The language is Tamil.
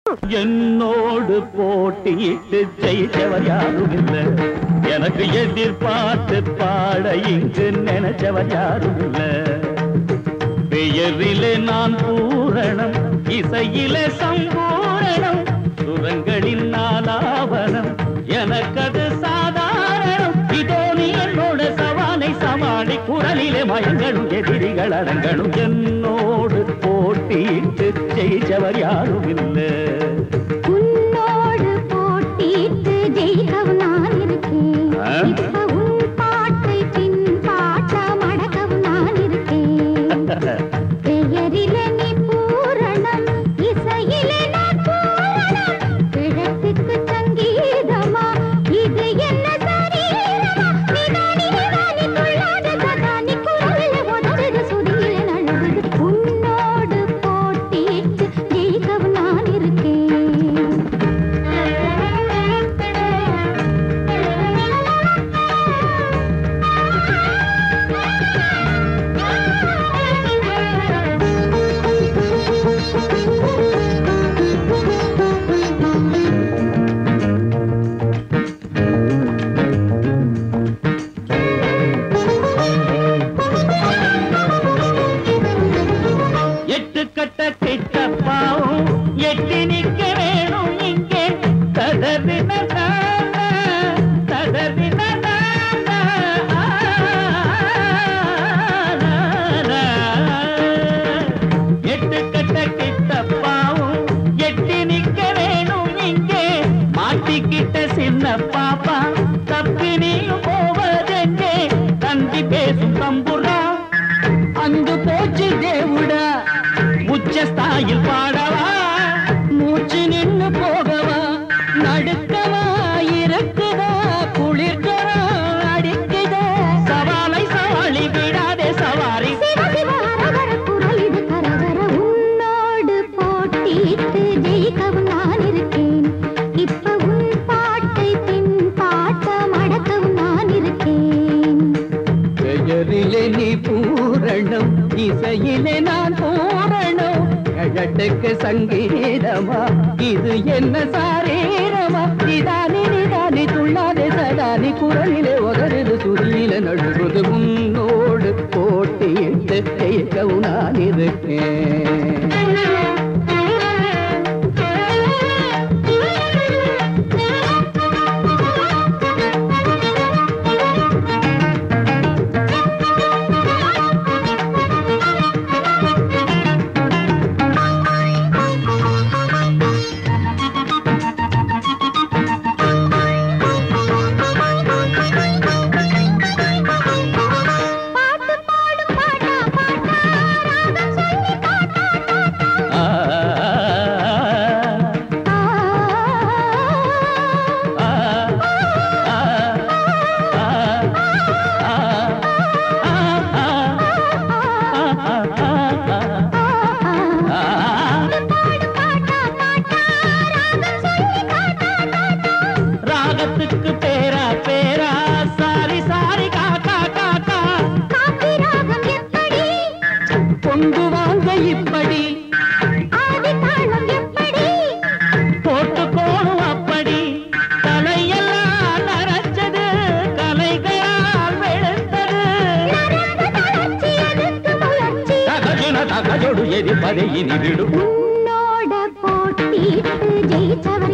என்னோடு போட்டியிட்டு ஜெயிச்சவர் யாரும் இல்லை எனக்கு எதிர்பார்த்து பாட இங்கு நினைச்சவர் யாரும் இல்லை பெயரிலே நான் பூரணம் இசையிலே சம்பூரணம் சுரங்களின் நாலாவனம் எனக்கது சாதாரணம் இதோ நீ என்னோட சவாலை சமாளி குரலிலே மயங்களும் எதிரிகள் அடங்கணும் என்னோடு போட்டியிட்டு ஜெயிச்சவர் யாரும் இல்லை உன்னோடு போட்டியிட்டு ஜெயிக்கவும் நான் இருக்கேன் ஆ? இப்ப உன் பாட்டை பின் பாட்டா மடக்கவும் நான் இருக்கேன் பெயரிலே நீ பூரணம் இசையிலே நான் பூரணம் கிழக்குக்கு சங்கீதமா இது என்ன சரீரமா நிதானி நிதானி துள்ளாத சதானி குரலிலே உதவுது சுதியிலே நழுவுது உன்னோடு போட்டியிட்டு ஜெயிக்கவும் நான் எட்டு கட்ட கிட்டப்பாவும் எட்டி நிக்க வேணும் இங்கே தடவின தடவின எட்டு கட்ட கிட்டப்பாவும் எட்டி நிக்க வேணும் இங்கே மாட்டிக்கிட்ட சின்ன பாப்பா தப்பி நீயும் போவதெங்கே தந்தி பேசும் தம்புரா அங்கு போச்சு தேவுடா உச்ச ஸ்தாயில் பாடவா மூச்சு நின்னு போகவா நடுக்கவா இருக்குதா குளிர்கவா அடிக்குதா சவாலை சவாளி விடாதே சவாரி சிவ சிவ அரகர குரல் இது கரகர உன்னோடு போட்டியிட்டு ஜெயிக்கவும் நான் இருக்கேன் இப்ப உன் பாட்டை பின் பாட்ட மடக்கவும் நான் இருக்கேன் பெயரிலே நீ பூரணம் இசையிலே நான் பூரணம் கழட்டுக்கு சங்கீதமா இது என்ன சாரீரமா நிதானி நிதானி துள்ளாதே சதானி குரலிலே ஒதருது சுதியில நழுவுது உன்னோடு போட்டியிட்டு ஜெயிக்கவும் நான் இருக்கேன் பாட்டு பாடும் பாட்டா பாட்டா ராகம் சொல்லி காட்டா ஆ, காட்டா ஆ, ஆ, ஆ, ஆ, ராகத்துக்கு பேரா பேரா சாரி சாரி காக்கா காக்கா கொண்டு வாங்க இப்படி போட்டு போணும் அப்படி தலையெல்லாம் நரைச்சது கலைகளால் வெளுத்தது தகஜுன தகஜொடு எரிப்பதை இனி விடும் உன்னோட போட்டிட்டு ஜெயிச்சவ